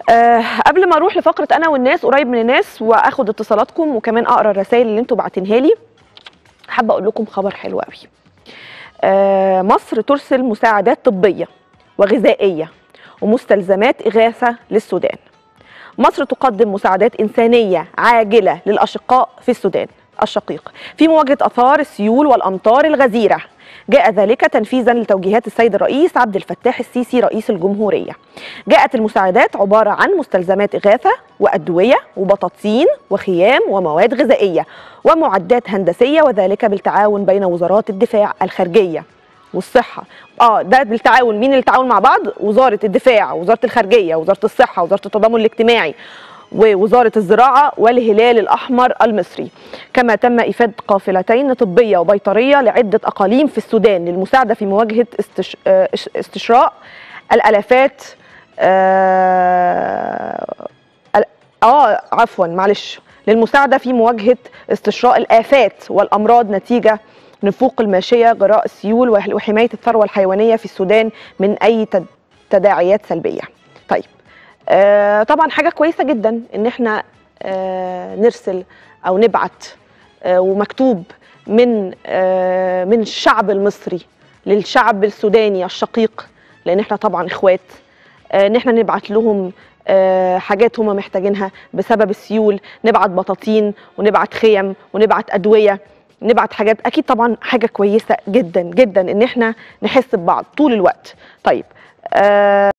أه قبل ما اروح لفقره انا والناس قريب من الناس واخد اتصالاتكم وكمان اقرا الرسائل اللي انتوا باعتينها لي حابه اقول لكم خبر حلو قوي أه مصر ترسل مساعدات طبيه وغذائيه ومستلزمات اغاثه للسودان مصر تقدم مساعدات انسانيه عاجله للاشقاء في السودان الشقيق في مواجهه اثار السيول والامطار الغزيره جاء ذلك تنفيذا لتوجيهات السيد الرئيس عبد الفتاح السيسي رئيس الجمهوريه. جاءت المساعدات عباره عن مستلزمات اغاثه وادويه وبطاطين وخيام ومواد غذائيه ومعدات هندسيه وذلك بالتعاون بين وزارات الدفاع الخارجيه والصحه. اه ده بالتعاون مين اللي تعاون مع بعض؟ وزاره الدفاع، وزاره الخارجيه، وزاره الصحه، وزاره التضامن الاجتماعي. ووزارة الزراعة والهلال الأحمر المصري كما تم إيفاد قافلتين طبية وبيطرية لعدة أقاليم في السودان للمساعدة في مواجهة استش... استشراء الألافات آه... آه عفوا معلش للمساعدة في مواجهة استشراء الآفات والأمراض نتيجة نفوق الماشية جراء السيول وحماية الثروة الحيوانية في السودان من أي تداعيات سلبية طيب آه طبعا حاجه كويسه جدا ان احنا آه نرسل او نبعت آه ومكتوب من آه من الشعب المصري للشعب السوداني الشقيق لان احنا طبعا اخوات آه ان احنا نبعت لهم آه حاجات هم محتاجينها بسبب السيول نبعت بطاطين ونبعت خيم ونبعت ادويه نبعت حاجات اكيد طبعا حاجه كويسه جدا جدا ان احنا نحس ببعض طول الوقت طيب آه